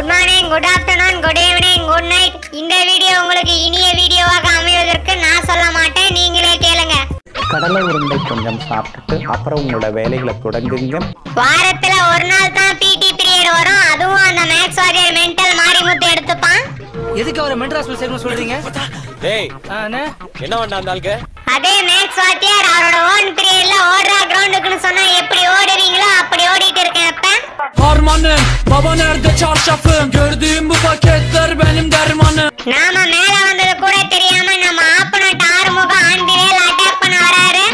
good morning good afternoon good evening good night இந்த video உங்களுக்கு இனிய வீடியோவாக அமைவதற்கு நான் சொல்ல மாட்டேன் நீங்களே கேளுங்க கடலை உருண்டை கொஞ்சம் சாப்பிட்டுட்டு அப்புறம் உங்களோட வேலைகளை தொடங்குங்க வாரத்துல ஒரு நாள் தான் பிடி பீரியட் வரும் அதுவும் அந்த மேக்ஸ் வாரியர் மென்டல் மாரிமுத்து எடுத்துப்பான் எதுக்கு அவரை மென்டல் ஹாஸ்பிட்டல் சேர்க்கணும் சொல்றீங்க டேய் ஆ, அண்ணே என்ன பண்ண அந்த ஆளுக்கு அதே மேக்ஸ் வாத்தியார் அவரோட ஓன் பீரியட்ல ஓடுறா கிரவுண்டுக்குன்னு சொன்னா எப்படி ஓடுவீங்களோ அப்படி ஓடிட்டு இருக்கேன் அப்ப Harmanım Baba nerede çarşafım Gördüğüm bu paketler benim dermanım நாம மேல வந்தது கூட தெரியாம நம்ம ஆப்பனட் ஆறுமுகம் ஆண்டிவேல் அட்டாக் பண்ண வராரு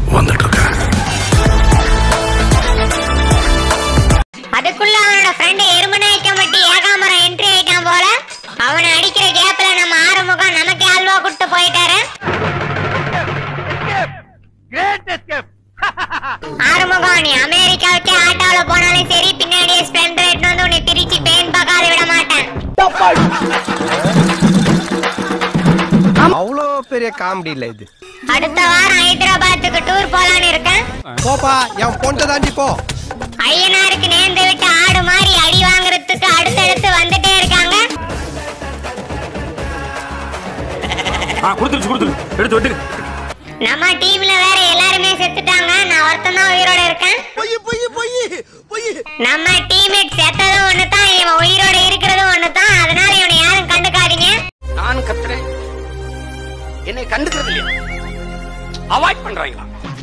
அதுக்குள்ள அவனோட ஃப்ரெண்ட் எறும்புநாய்க்க மட்டும் ஏகாமரம் என்ட்ரி ஆயிட்டான் போல அவனை அடிக்கிற கேப்ல நம்ம ஆறுமுகம் நமக்கே அல்வா கூட்டு போயிட்டாரு ஆறுமுகம் நீ அமெரிக்காவுக்கே ஆட்டோல போனாலும் சரி பின்னாடியே ஸ்ப்ளெண்டர் எடுத்து வந்து உன்னை திருச்சி பெயின் பார்க்காத விட மாட்டேன் அவ்வளோ பெரிய காமெடி இல்ல இது அடுத்த வாரம் ஹைதராபாத்துக்கு டூர் போலான்னு இருக்கேன் போப்பா என் பொண்ணை தாண்டி போ ஐயனாருக்கு நேர்ந்து விட்டு ஆடு மாதிரி அடி வாங்குறதுக்கு அடுத்தடுத்து வந்துட்டே இருக்காங்க கொடுத்துருச்சு கொடுத்துரு எடுத்து விட்டு நம்ம டீம்ல வேற எல்லாருமே செத்துட்டாங்க நான் ஒருத்தன் தான் உயிரோட இருக்கேன் நம்ம டீம்மேட் செத்ததும் ஒண்ணு தான் இவன் உயிரோட இருக்கிறதும் ஒண்ணு தான் அதனால இவனை யாரும் கண்டுக்காதீங்க நான் கத்துறேன் என்னை கண்டுக்கிறது இல்லையா அவாய்ட் பண்றாங்களா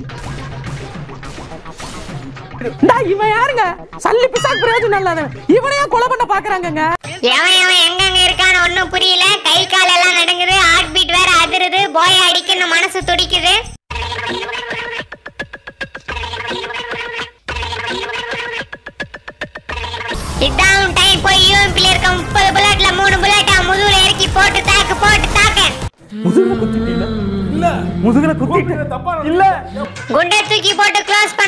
இவன் யாருங்க சல்லி பிசாக் பிரயோஜனம் இல்லாதவன் இவனையா கொலை பண்ண பாக்குறாங்கங்க எவன் எவன் எங்கெங்க இருக்கான்னு ஒண்ணும் புரியல கை கால் எல்லாம் நடுங்குது ஹார்ட் பீட் வேற அதிருது போய அடிக்கணும் மனசு துடிக்குது இதான் டைம் போய் யூஎம்பில இருக்க முப்பது புல்லட்ல மூணு புல்லட்டா முதுகுல இறக்கி போட்டு தாக்கு போட்டு தாக்க முதுகுல குத்திட்டு இல்ல முதுகுல குத்திட்டு இல்ல குண்டை தூக்கி போட்டு க்ளோஸ்